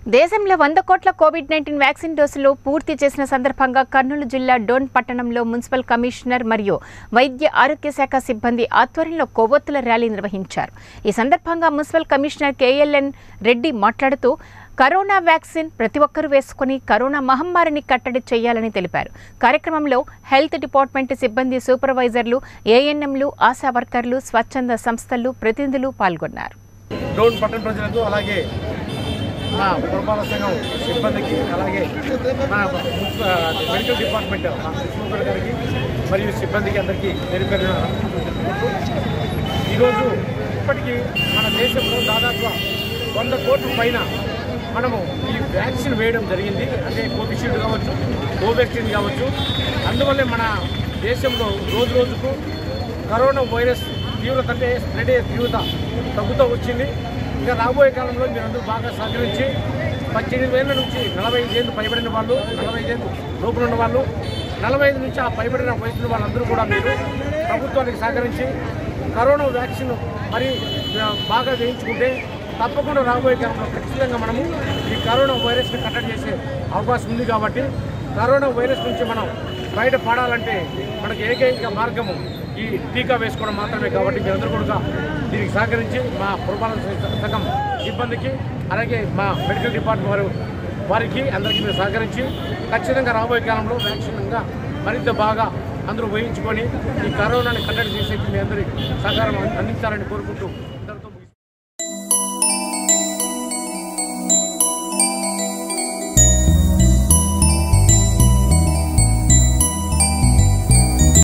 దేశంలో వంద కోట్ల కోవిడ్ నైన్టీన్ వ్యాక్సిన్ డోసులు పూర్తి చేసిన సందర్భంగా కర్నూలు జిల్లా డోన్ పట్టణంలో మున్సిపల్ కమిషనర్ మరియు వైద్య ఆరోగ్య శాఖ సిబ్బంది ఆధ్వర్యంలో కొవ్వొత్తుల ర్యాలీ నిర్వహించారు ఈ సందర్భంగా మున్సిపల్ కమిషనర్ కేఎల్ఎన్ రెడ్డి మాట్లాడుతూ కరోనా వ్యాక్సిన్ ప్రతి ఒక్కరూ వేసుకుని కరోనా మహమ్మారిని కట్టడి చేయాలని తెలిపారు కార్యక్రమంలో హెల్త్ డిపార్ట్మెంట్ సిబ్బంది సూపర్వైజర్లు ఏఎన్ఎంలు ఆశా వర్కర్లు స్వచ్ఛంద సంస్థలు ప్రతినిధులు పాల్గొన్నారు డోన్ పట్టణ ప్రజలకు అలాగే మా పురపాలక సంఘం సిబ్బందికి అలాగే మన మున్సిపల్ మెడికల్ డిపార్ట్మెంట్ మా సూపర్ గారికి మరియు సిబ్బందికి అందరికీ పేరు పేరున ఈరోజు ఇప్పటికీ మన దేశంలో దాదాపుగా వంద కోట్ల పైన మనము ఈ వ్యాక్సిన్ వేయడం జరిగింది అంటే కోవిషీల్డ్ కావచ్చు కోవాక్సిన్ కావచ్చు అందువల్లే మన దేశంలో రోజు రోజుకు కరోనా వైరస్ తీవ్రత అంటే స్ప్రెడ్ అయ్యే తీవ్రత తగ్గుతూ వచ్చింది ఇక రాబోయే కాలంలో మీరందరూ బాగా సహకరించి పద్దెనిమిది వేల నుంచి నలభై ఐదు ఏళ్ళు పైబడిన వాళ్ళు నలభై ఐదు ఏళ్ళు లోపల ఉన్న వాళ్ళు నలభై ఐదు నుంచి ఆ పైబడిన వయసున్న వాళ్ళందరూ కూడా మీరు ప్రభుత్వానికి సహకరించి కరోనా వ్యాక్సిన్ మరి ఆ, బాగా వేయించుకుంటే తప్పకుండా రాబోయే కాలంలో ఖచ్చితంగా మనము ఈ కరోనా వైరస్ని కట్టడి చేసే అవకాశం ఉంది కాబట్టి కరోనా వైరస్ నుంచి మనం బయటపడాలంటే మనకి ఏకైక మార్గము ఈ టీకా వేసుకోవడం మాత్రమే కాబట్టి మీరందరూ కూడా దీనికి సహకరించి మా పురపాలన సంఘం సిబ్బందికి అలాగే మా మెడికల్ డిపార్ట్మెంట్ వారు వారికి అందరికీ మీరు సహకరించి ఖచ్చితంగా రాబోయే కాలంలో వ్యాక్సిన్గా మరింత బాగా అందరూ వేయించుకొని ఈ కరోనాని కట్టడి చేసేకి మీ అందరి సహకారం అందించాలని కోరుకుంటూ